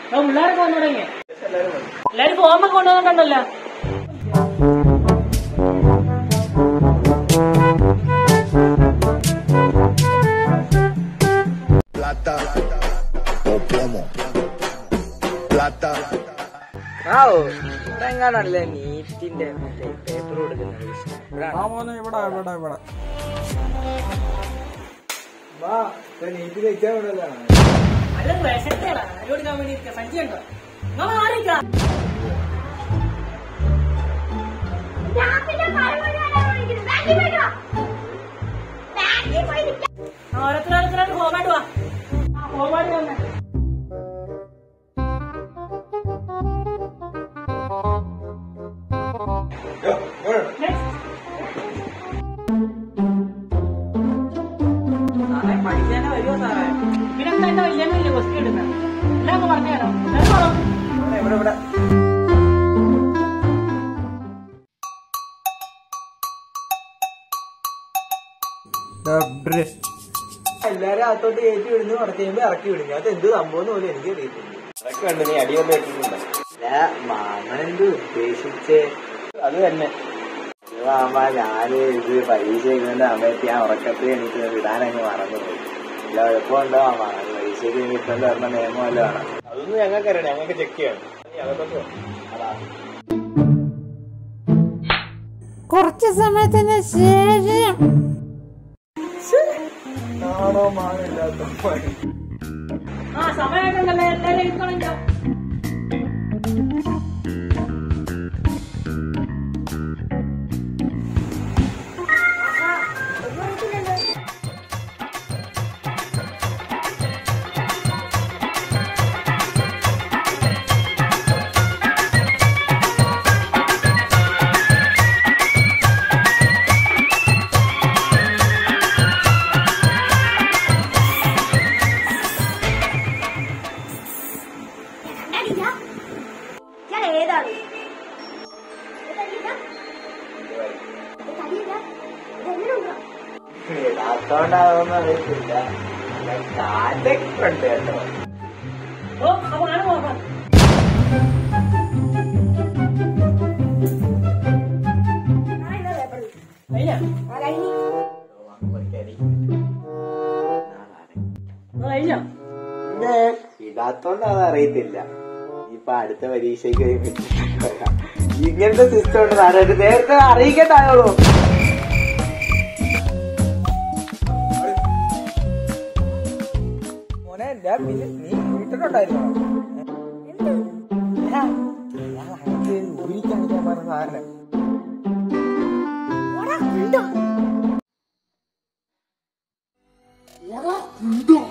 പിള്ളേരൊക്കെ വന്നു തുടങ്ങി എല്ലാരും ഫോമൊക്കെ കൊണ്ടുവന്നിട്ടുണ്ടല്ലോ Plata o plomo. Plata ആവോ ഇതെങ്ങാനല്ലേ നീറ്റിന്റെ മറ്റേ പേപ്പർ കൊടുക്കുന്നത് ഇവിടാണ്. ആ മോനെ ഇവിടെ ഇവിടെ ഇവിടെ വാ നീറ്റ് വെച്ചാൽ ഇവിടെ അത് വിശക്കടാ അരി കൊടുക്കാൻ വേണ്ടി ഇരിക്ക. സഞ്ചി ഉണ്ടോ നിങ്ങൾ മാറിക്ക ഓരോരുത്തരോരോരുത്തരായിട്ട് ഹോമായിട്ട് വാ ആ ഹോമായിട്ട് വന്നേ സാറേ പഠിക്കാനേ വരുമോ സാറേ പിന്നെന്താ എന്റെ വലിയ വലിയ ക്വസ്റ്റ്യൻ എടുക്കുന്നത് എല്ലാം അങ്ങ് പറഞ്ഞു തരാം എല്ലാവരും പറ. ഇവിടെ ഇവിടെ ഡബ്ര്. എല്ലാരും അകത്തോട്ട് കയറ്റി വിടുന്നു കുറച്ച് കഴിയുമ്പോ ഇറക്കി വിടുന്നു അത് എന്ത് സംഭവം പോലും എനിക്ക് അറിയത്തില്ല അതൊക്കെ ഉണ്ട് നീ അടിയൊന്നും വെച്ചിട്ടുണ്ടോ മാമനെന്ത് ഉദ്ദേശിച്ചേ അത് തന്നെ മാമ ഞാന് ഇത് പരീക്ഷ എഴുതുന്ന സമയത്ത് ഞാൻ ഉറക്കത്തിൽ എനിക്ക് വിടാനങ്ങ് മറന്നുപോയി ഇല്ല കുഴപ്പമുണ്ടോ മാമ പരീക്ഷയ്ക്ക് കിട്ടേണ്ട പറഞ്ഞ നിയമം വല്ലതാണ് അതൊന്നും ഞങ്ങൾക്ക് അറിയണം ഞങ്ങൾക്ക് ചെക്ക് ചെയ്യണം നീ അകത്തോട്ട് പോ. അതാ കുറച്ച് സമയത്തിന് ശേഷം നാണോ മാനില്ലാത്ത പണി ആ സമയമായിട്ടുണ്ടല്ലോ എല്ലാവരും എഴുതണമെങ്കിലോ ഞാൻ ഏതാണ് ഇടാത്തോണ്ടാവുമെന്ന് അറിയത്തില്ല കാറ്റൊക്കെ ഉണ്ട് കേട്ടോ ഓ അപ്പൊ ആണ് നോക്കാം കഴിഞ്ഞ കഴിഞ്ഞ ഇടാത്തോണ്ട് അത് അറിയത്തില്ല ഇപ്പൊ അടുത്ത പരീക്ഷയ്ക്ക് ഇങ്ങനത്തെ സിസ്റ്റം ഉണ്ട് നാരായണ നേരത്തെ അറിയിക്കട്ടായോളൂ മോനെ ഞാൻ പിന്നെ നീ വീട്ടിലുണ്ടായിരുന്നോ ഊരിക്കാൻ പറഞ്ഞ സാധനം ഉണ്ടോ